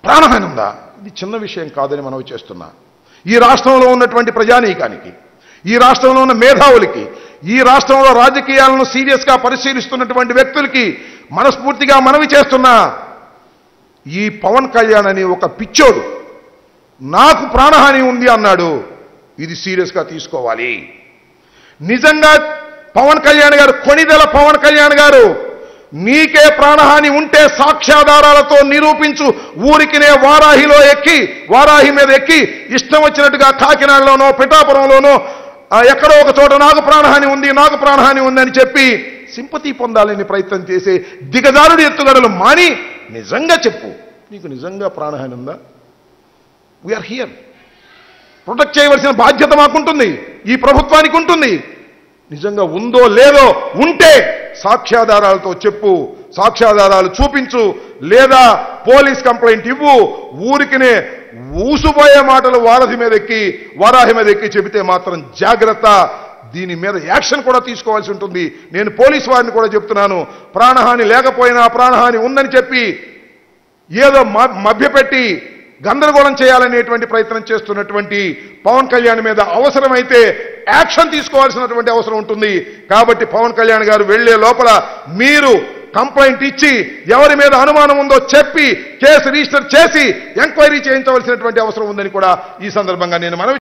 ప్రాణహాని ఉందా ఇది చిన్న విషయం కాదని మనవి చేస్తున్నా ఈ రాష్ట్రంలో ఉన్నటువంటి ప్రజానీకానికి ఈ రాష్ట్రంలో ఉన్న మేధావులకి ఈ రాష్ట్రంలో రాజకీయాలను సీరియస్గా పరిశీలిస్తున్నటువంటి వ్యక్తులకి మనస్ఫూర్తిగా మనవి చేస్తున్నా ఈ పవన్ కళ్యాణ్ అని ఒక పిచ్చోడు నాకు ప్రాణహాని ఉంది అన్నాడు ఇది సీరియస్గా తీసుకోవాలి నిజంగా పవన్ కళ్యాణ్ గారు కొనిదెల పవన్ కళ్యాణ్ గారు నీకే ప్రాణహాని ఉంటే సాక్ష్యాధారాలతో నిరూపించు ఊరికినే వారాహిలో ఎక్కి వారాహి మీద ఎక్కి ఇష్టం వచ్చినట్టుగా కాకినాడలోనో పిఠాపురంలోనో ఆ, ఎక్కడో ఒక చోట నాకు ప్రాణహాని ఉంది నాకు ప్రాణహాని ఉంది అని చెప్పి సింపతి పొందాలని ప్రయత్నం చేసే దిగజారుడి ఎత్తుగడలు మాని నిజంగా చెప్పు నీకు నిజంగా ప్రాణహాని ఉందా వీఆర్ హియర్ ప్రొటెక్ట్ చేయవలసిన బాధ్యత మాకుంటుంది ఈ ప్రభుత్వానికి ఉంటుంది నిజంగా ఉందో లేదో ఉంటే సాక్ష్యాధారాలతో చెప్పు సాక్ష్యాధారాలు చూపించు లేదా పోలీస్ కంప్లైంట్ ఇవ్వు ఊరికినే ఊసుపోయే మాటలు వారధి మీద ఎక్కి వారాహి మీద ఎక్కి చెబితే మాత్రం జాగ్రత్త దీని మీద యాక్షన్ కూడా తీసుకోవాల్సి ఉంటుంది నేను పోలీస్ వారిని కూడా చెప్తున్నాను ప్రాణహాని లేకపోయినా ప్రాణహాని ఉందని చెప్పి ఏదో మ- మభ్యపెట్టి గందరగోళం చేయాలనేటువంటి ప్రయత్నం చేస్తున్నటువంటి పవన్ కళ్యాణ్ మీద అవసరమైతే యాక్షన్ తీసుకోవాల్సినటువంటి అవసరం ఉంటుంది కాబట్టి పవన్ కళ్యాణ్ గారు వెళ్లే లోపల మీరు కంప్లైంట్ ఇచ్చి ఎవరి మీద అనుమానం ఉందో చెప్పి కేసు రిజిస్టర్ చేసి ఎంక్వైరీ చేయించవలసినటువంటి అవసరం ఉందని కూడా ఈ సందర్భంగా నేను మనవి